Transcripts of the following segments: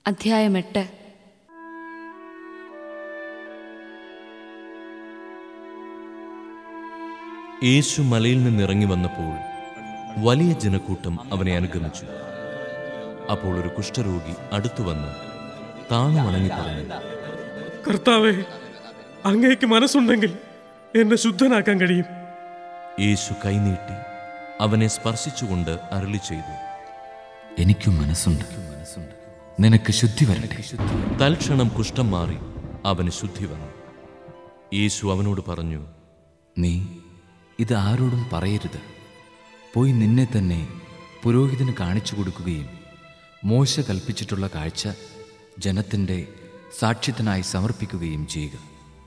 അധ്യായം എട്ട് യേശു മലയിൽ നിന്നിറങ്ങി വന്നപ്പോൾ വലിയ ജനക്കൂട്ടം അവനെ അനുഗമിച്ചു അപ്പോൾ ഒരു കുഷ്ഠരോഗി അടുത്തു വന്ന് താണു വണങ്ങി പറഞ്ഞു കർത്താവെ അങ്ങേക്ക് മനസ്സുണ്ടെങ്കിൽ എന്നെ ശുദ്ധനാക്കാൻ കഴിയും യേശു കൈനീട്ടി അവനെ സ്പർശിച്ചുകൊണ്ട് അരളി ചെയ്തു എനിക്കും മനസ്സുണ്ട് നിനക്ക് ശുദ്ധി വരട്ടെ തൽക്ഷണം കുഷ്ഠം മാറി അവന് ശുദ്ധി വന്നു യേശു അവനോട് പറഞ്ഞു നീ ഇത് ആരോടും പറയരുത് പോയി നിന്നെ തന്നെ പുരോഹിതന് കാണിച്ചു കൊടുക്കുകയും മോശ കൽപ്പിച്ചിട്ടുള്ള കാഴ്ച ജനത്തിൻ്റെ സാക്ഷ്യത്തിനായി സമർപ്പിക്കുകയും ചെയ്യുക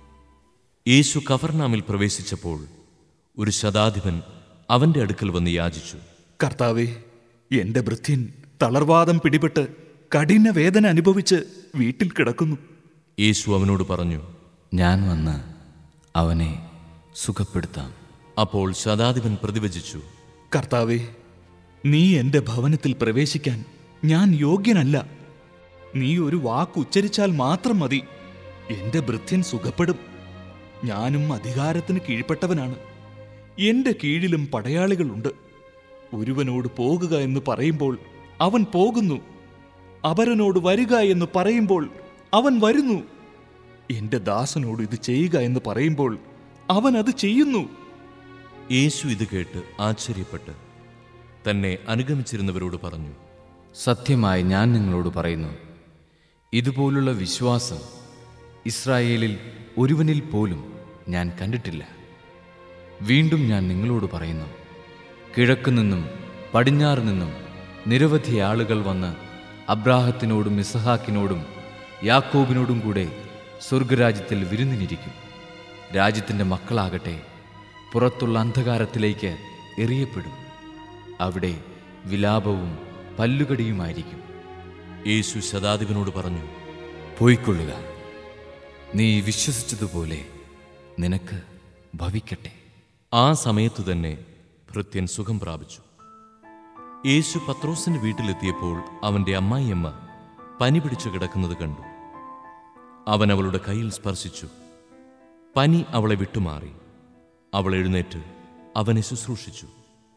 യേശു കഫർനാമിൽ പ്രവേശിച്ചപ്പോൾ ഒരു ശതാധിപൻ അവന്റെ അടുക്കൽ വന്ന് യാചിച്ചു കർത്താവെ എന്റെ ഭൃത്യൻ തളർവാദം പിടിപെട്ട് കഠിന വേദന അനുഭവിച്ച് വീട്ടിൽ കിടക്കുന്നു യേശു അവനോട് പറഞ്ഞു ഞാൻ വന്ന് അവനെ സുഖപ്പെടുത്താം അപ്പോൾ ശതാധിപൻ പ്രതിവചിച്ചു കർത്താവെ നീ എന്റെ ഭവനത്തിൽ പ്രവേശിക്കാൻ ഞാൻ യോഗ്യനല്ല നീ ഒരു വാക്ക് ഉച്ചരിച്ചാൽ മാത്രം മതി എന്റെ ഭൃത്യൻ സുഖപ്പെടും ഞാനും അധികാരത്തിന് കീഴ്പ്പെട്ടവനാണ് എന്റെ കീഴിലും പടയാളികളുണ്ട് ഒരുവനോട് പോകുക എന്ന് പറയുമ്പോൾ അവൻ പോകുന്നു അപരനോട് വരിക എന്ന് പറയുമ്പോൾ അവൻ വരുന്നു എന്റെ ദാസനോട് ഇത് ചെയ്യുക എന്ന് പറയുമ്പോൾ അവൻ അത് ചെയ്യുന്നു യേശു ഇത് കേട്ട് ആശ്ചര്യപ്പെട്ട് തന്നെ അനുഗമിച്ചിരുന്നവരോട് പറഞ്ഞു സത്യമായി ഞാൻ നിങ്ങളോട് പറയുന്നു ഇതുപോലുള്ള വിശ്വാസം ഇസ്രായേലിൽ ഒരുവനിൽ പോലും ഞാൻ കണ്ടിട്ടില്ല വീണ്ടും ഞാൻ നിങ്ങളോട് പറയുന്നു കിഴക്കു നിന്നും പടിഞ്ഞാറ് നിന്നും നിരവധി ആളുകൾ വന്ന് അബ്രാഹത്തിനോടും ഇസഹാക്കിനോടും യാക്കോബിനോടും കൂടെ സ്വർഗരാജ്യത്തിൽ വിരുന്നിനിരിക്കും രാജ്യത്തിൻ്റെ മക്കളാകട്ടെ പുറത്തുള്ള അന്ധകാരത്തിലേക്ക് എറിയപ്പെടും അവിടെ വിലാപവും പല്ലുകടിയുമായിരിക്കും യേശു ശതാധിപനോട് പറഞ്ഞു പോയിക്കൊള്ളുക നീ വിശ്വസിച്ചതുപോലെ നിനക്ക് ഭവിക്കട്ടെ ആ സമയത്തു തന്നെ ഭൃത്യൻ സുഖം പ്രാപിച്ചു യേശു പത്രോസിന്റെ വീട്ടിലെത്തിയപ്പോൾ അവന്റെ അമ്മായിയമ്മ പനി പിടിച്ചു കിടക്കുന്നത് കണ്ടു അവൻ അവളുടെ കയ്യിൽ സ്പർശിച്ചു പനി അവളെ വിട്ടുമാറി അവൾ എഴുന്നേറ്റ് അവനെ ശുശ്രൂഷിച്ചു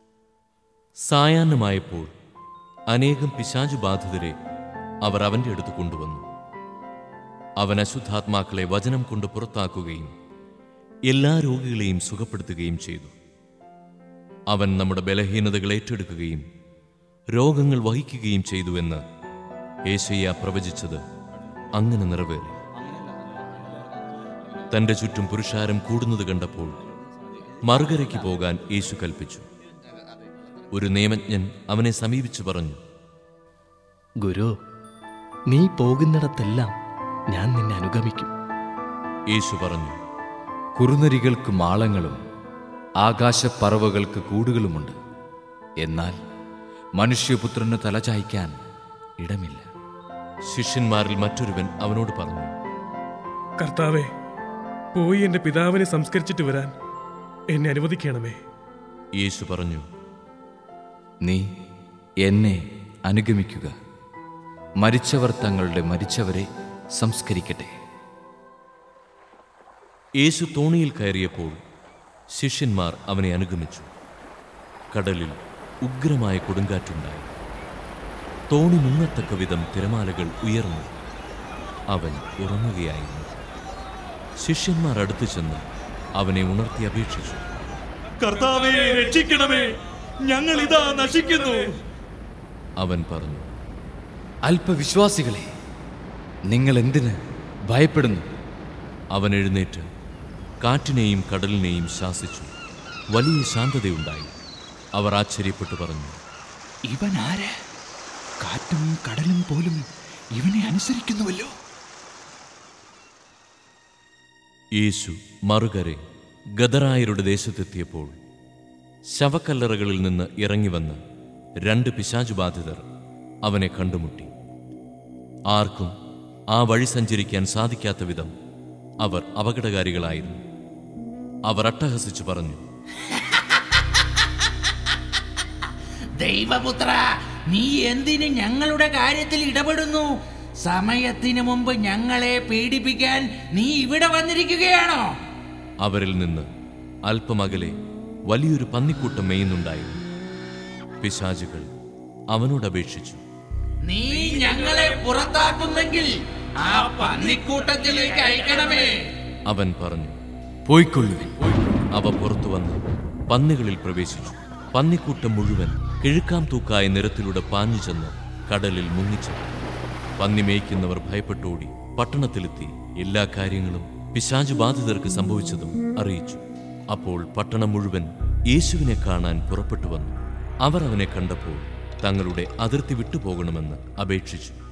സായാഹ്നമായപ്പോൾ അനേകം പിശാചു ബാധിതരെ അവർ അവന്റെ അടുത്ത് കൊണ്ടുവന്നു അവൻ അശുദ്ധാത്മാക്കളെ വചനം കൊണ്ട് പുറത്താക്കുകയും എല്ലാ രോഗികളെയും സുഖപ്പെടുത്തുകയും ചെയ്തു അവൻ നമ്മുടെ ബലഹീനതകൾ ഏറ്റെടുക്കുകയും രോഗങ്ങൾ വഹിക്കുകയും ചെയ്തുവെന്ന് ഏശയ്യ പ്രവചിച്ചത് അങ്ങനെ നിറവേറി തന്റെ ചുറ്റും പുരുഷാരം കൂടുന്നത് കണ്ടപ്പോൾ മറുകരയ്ക്ക് പോകാൻ യേശു കൽപ്പിച്ചു ഒരു നിയമജ്ഞൻ അവനെ സമീപിച്ചു പറഞ്ഞു ഗുരു നീ പോകുന്നിടത്തെല്ലാം ഞാൻ നിന്നെ അനുഗമിക്കും യേശു പറഞ്ഞു കുറുനരികൾക്ക് മാളങ്ങളും ആകാശപ്പറവകൾക്ക് കൂടുകളുമുണ്ട് എന്നാൽ മനുഷ്യപുത്രന് തലചായ്ക്കാൻ ഇടമില്ല ശിഷ്യന്മാരിൽ മറ്റൊരുവൻ അവനോട് പറഞ്ഞു കർത്താവെ പോയി എൻ്റെ പിതാവിനെ സംസ്കരിച്ചിട്ട് വരാൻ എന്നെ അനുവദിക്കണമേ യേശു പറഞ്ഞു നീ എന്നെ അനുഗമിക്കുക മരിച്ചവർ തങ്ങളുടെ മരിച്ചവരെ സംസ്കരിക്കട്ടെ യേശു തോണിയിൽ കയറിയപ്പോൾ ശിഷ്യന്മാർ അവനെ അനുഗമിച്ചു കടലിൽ ഉഗ്രമായ കൊടുങ്കാറ്റുണ്ടായി തോണി മുങ്ങത്തക്ക വിധം തിരമാലകൾ ഉയർന്നു അവൻ ഉറങ്ങുകയായിരുന്നു ശിഷ്യന്മാർ അടുത്തു ചെന്ന് അവനെ ഉണർത്തി അപേക്ഷിച്ചു കർത്താവെ രക്ഷിക്കണമേ ഞങ്ങൾ ഇതാ നശിക്കുന്നു അവൻ പറഞ്ഞു അല്പവിശ്വാസികളെ നിങ്ങൾ എന്തിന് ഭയപ്പെടുന്നു അവൻ എഴുന്നേറ്റ് കാറ്റിനെയും കടലിനെയും ശാസിച്ചു വലിയ ശാന്തതയുണ്ടായി അവർ ആശ്ചര്യപ്പെട്ടു പറഞ്ഞു ഇവൻ ആര് കാറ്റും കടലും പോലും ഇവനെ അനുസരിക്കുന്നുവല്ലോ യേശു മറുകരെ ഗദറായരുടെ ദേശത്തെത്തിയപ്പോൾ ശവക്കല്ലറകളിൽ നിന്ന് ഇറങ്ങിവന്ന് രണ്ട് പിശാചുബാധിതർ അവനെ കണ്ടുമുട്ടി ആർക്കും ആ വഴി സഞ്ചരിക്കാൻ സാധിക്കാത്ത വിധം അവർ അപകടകാരികളായിരുന്നു അവർ അട്ടഹസിച്ചു പറഞ്ഞു ദൈവപുത്ര നീ എന്തിന് ഞങ്ങളുടെ കാര്യത്തിൽ ഇടപെടുന്നു സമയത്തിന് മുമ്പ് ഞങ്ങളെ പീഡിപ്പിക്കാൻ നീ ഇവിടെ വന്നിരിക്കുകയാണോ അവരിൽ നിന്ന് അല്പമകലെ വലിയൊരു പന്നിക്കൂട്ടം മേയുന്നുണ്ടായിരുന്നു പിശാചുകൾ അവനോട് അപേക്ഷിച്ചു നീ ഞങ്ങളെ പുറത്താക്കുന്നെങ്കിൽ ആ പന്നിക്കൂട്ടത്തിലേക്ക് അയക്കണമേ അവൻ പറഞ്ഞു പോയിക്കൊള്ളുവിൻ അവ പുറത്തു വന്ന് പന്നികളിൽ പ്രവേശിച്ചു പന്നിക്കൂട്ടം മുഴുവൻ കിഴുക്കാം തൂക്കായ നിരത്തിലൂടെ പാഞ്ഞു ചെന്ന് കടലിൽ മുങ്ങിച്ചു പന്നി മേയ്ക്കുന്നവർ ഭയപ്പെട്ടോടി പട്ടണത്തിലെത്തി എല്ലാ കാര്യങ്ങളും പിശാചു ബാധിതർക്ക് സംഭവിച്ചതും അറിയിച്ചു അപ്പോൾ പട്ടണം മുഴുവൻ യേശുവിനെ കാണാൻ പുറപ്പെട്ടു വന്നു അവർ അവനെ കണ്ടപ്പോൾ തങ്ങളുടെ അതിർത്തി വിട്ടുപോകണമെന്ന് അപേക്ഷിച്ചു